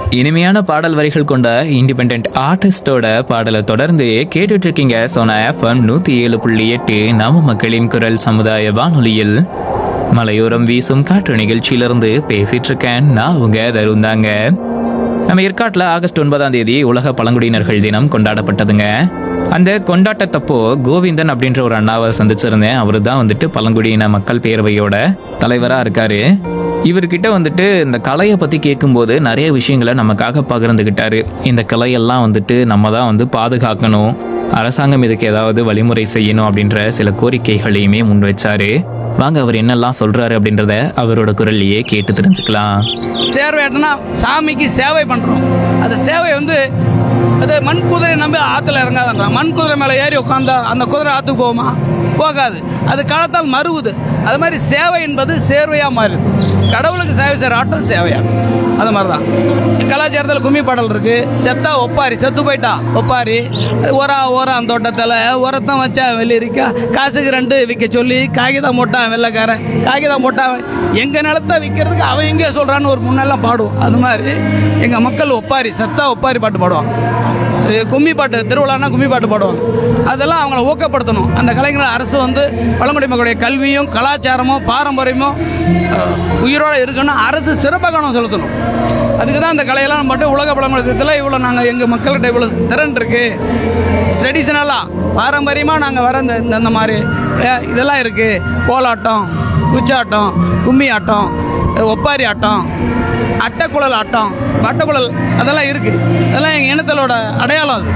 இனிமையான பாடல் வரிகள் கொண்ட இண்டிபெண்ட் ஆர்டிஸ்டோட பாடலை தொடர்ந்து கேட்டுட்டு இருக்கீங்க சோனா எஃப்எம் நூத்தி ஏழு புள்ளி எட்டு நம்ம மக்களின் குரல் சமுதாய வானொலியில் மலையோரம் வீசும் காற்று நிகழ்ச்சியிலிருந்து பேசிட்டு இருக்கேன் நான் உங்க தருந்தாங்க நம்ம ஏற்காட்டில் ஆகஸ்ட் ஒன்பதாம் தேதி உலக பழங்குடியினர்கள் தினம் கொண்டாடப்பட்டதுங்க அந்த கொண்டாட்டத்தப்போ கோவிந்தன் அப்படின்ற ஒரு அண்ணாவை சந்திச்சிருந்தேன் அவர் தான் வந்துட்டு பழங்குடியின மக்கள் பேரவையோட தலைவராக இருக்காரு இவர்கிட்ட வந்துட்டு இந்த கலையை பற்றி கேட்கும்போது நிறைய விஷயங்களை நமக்காக பகிர்ந்துக்கிட்டாரு இந்த கலையெல்லாம் வந்துட்டு நம்ம தான் வந்து பாதுகாக்கணும் அரசாங்கம் இதுக்கு ஏதாவது வழிமுறை செய்யணும் அப்படின்ற சில கோரிக்கைகளையுமே முன் வச்சாரு வாங்க அவர் என்னெல்லாம் சொல்றாரு அப்படின்றத அவரோட குரல்லையே கேட்டு தெரிஞ்சுக்கலாம் சேர்வை எடுத்தோம்னா சாமிக்கு சேவை பண்றோம் அந்த சேவை வந்து அது மண் குதிரை நம்பி ஆத்துல இறங்காதுன்றான் மண் குதிரை மேலே ஏறி உட்காந்தா அந்த குதிரை ஆத்துக்கு போகுமா போகாது அது காலத்தால் மறுவுது அது மாதிரி சேவை என்பது சேர்வையாக மாறுது கடவுளுக்கு சேவை செய்கிற ஆட்டம் சேவையாகும் அது மாதிரி தான் கலாச்சாரத்தில் கும்மி பாடல் இருக்கு செத்தா ஒப்பாரி செத்து போயிட்டா ஒப்பாரி ஒரா ஓரா அந்த தோட்டத்தில் உரத்தம் வச்சா வெளியிருக்கா காசுக்கு ரெண்டு விற்க சொல்லி காகிதம் போட்டான் வெள்ளைக்காரன் காகிதம் போட்டான் எங்கள் நிலத்தை விற்கிறதுக்கு அவன் எங்கே சொல்கிறான்னு ஒரு முன்னெல்லாம் பாடுவோம் அது மாதிரி எங்கள் மக்கள் ஒப்பாரி செத்தா ஒப்பாரி பாட்டு பாடுவாங்க இது கும்மி பாட்டு திருவிழானா கும்மி பாட்டு பாடுவாங்க அதெல்லாம் அவங்கள ஊக்கப்படுத்தணும் அந்த கலைஞர்கள் அரசு வந்து பழங்குடி மக்களுடைய கல்வியும் கலாச்சாரமும் பாரம்பரியமும் அஹ், உயிரோட இருக்கணும் அரசு சிறப்பாக கவனம் செலுத்தணும் அதுக்கு தான் அந்த கலையெல்லாம் மட்டும் உலக பழங்குடி திட்டத்தில் இவ்வளோ நாங்கள் எங்கள் மக்கள்கிட்ட இவ்வளோ திறன் இருக்கு ட்ரெடிஷ்னலாக பாரம்பரியமாக நாங்கள் வர இந்த இந்த- இந்த மாதிரி அஹ், இதெல்லாம் இருக்குது கோலாட்டம் குச்சாட்டம் கும்மி ஆட்டம் அஹ், ஒப்பாரி ஆட்டம் அட்டைக்குழல் ஆட்டம் வட்டக்குழல் அதெல்லாம் இருக்கு அதெல்லாம் எங்கள் இனத்தலோட அடையாளம் அது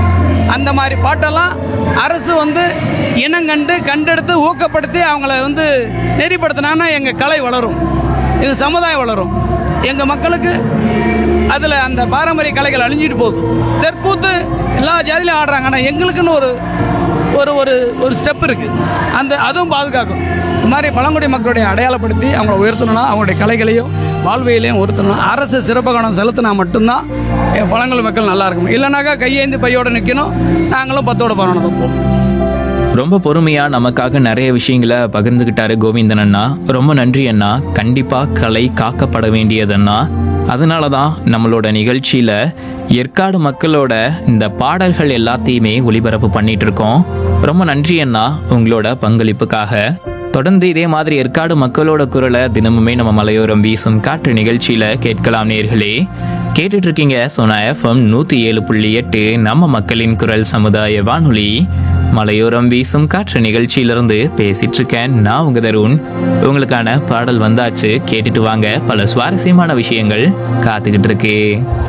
அந்த மாதிரி பாட்டெல்லாம் அரசு வந்து இனங்கண்டு கண்டெடுத்து ஊக்கப்படுத்தி அவங்கள வந்து நெறிப்படுத்தினாங்கன்னா எங்கள் கலை வளரும் எங்கள் சமுதாயம் வளரும் எங்கள் மக்களுக்கு அதில் அந்த பாரம்பரிய கலைகள் அழிஞ்சிட்டு போகுது தெற்கூத்து எல்லா ஜாதியிலும் ஆடுறாங்க ஆனால் எங்களுக்குன்னு ஒரு ஒரு ஒரு ஒரு ஸ்டெப் இருக்குது அந்த அதுவும் பாதுகாக்கணும் இந்த மாதிரி பழங்குடி மக்களுடைய அடையாளப்படுத்தி அவங்கள உயர்த்தணும்னா அவங்களுடைய கலைகளையும் வாழ்வியலையும் உயர்த்தணும் அரசு சிறப்பு கவனம் செலுத்தினா மட்டும்தான் என் பழங்குடி மக்கள் நல்லா இருக்கும் இல்லைனாக்கா கையேந்தி பையோட நிற்கணும் நாங்களும் பத்தோட பதினொன்று போவோம் ரொம்ப பொறுமையா நமக்காக நிறைய விஷயங்களை பகிர்ந்துகிட்டாரு கோவிந்தன் அண்ணா ரொம்ப நன்றி அண்ணா கண்டிப்பா கலை காக்கப்பட வேண்டியதண்ணா அதனால தான் நம்மளோட நிகழ்ச்சியில ஏற்காடு மக்களோட இந்த பாடல்கள் எல்லாத்தையுமே ஒளிபரப்பு பண்ணிட்டு இருக்கோம் ரொம்ப நன்றி அண்ணா உங்களோட பங்களிப்புக்காக தொடர்ந்து இதே மாதிரி ஏற்காடு மக்களோட குரலை தினமுமே நம்ம மலையோரம் வீசும் காற்று நிகழ்ச்சியில கேட்கலாம் நேர்களே கேட்டுட்டு இருக்கீங்க சோனா எஃப்எம் நூத்தி ஏழு புள்ளி எட்டு நம்ம மக்களின் குரல் சமுதாய வானொலி மலையோரம் வீசும் காற்று நிகழ்ச்சியிலிருந்து பேசிட்டு இருக்கேன் நான் உங்க தருண் உங்களுக்கான பாடல் வந்தாச்சு கேட்டுட்டு வாங்க பல சுவாரஸ்யமான விஷயங்கள் காத்துக்கிட்டு இருக்கு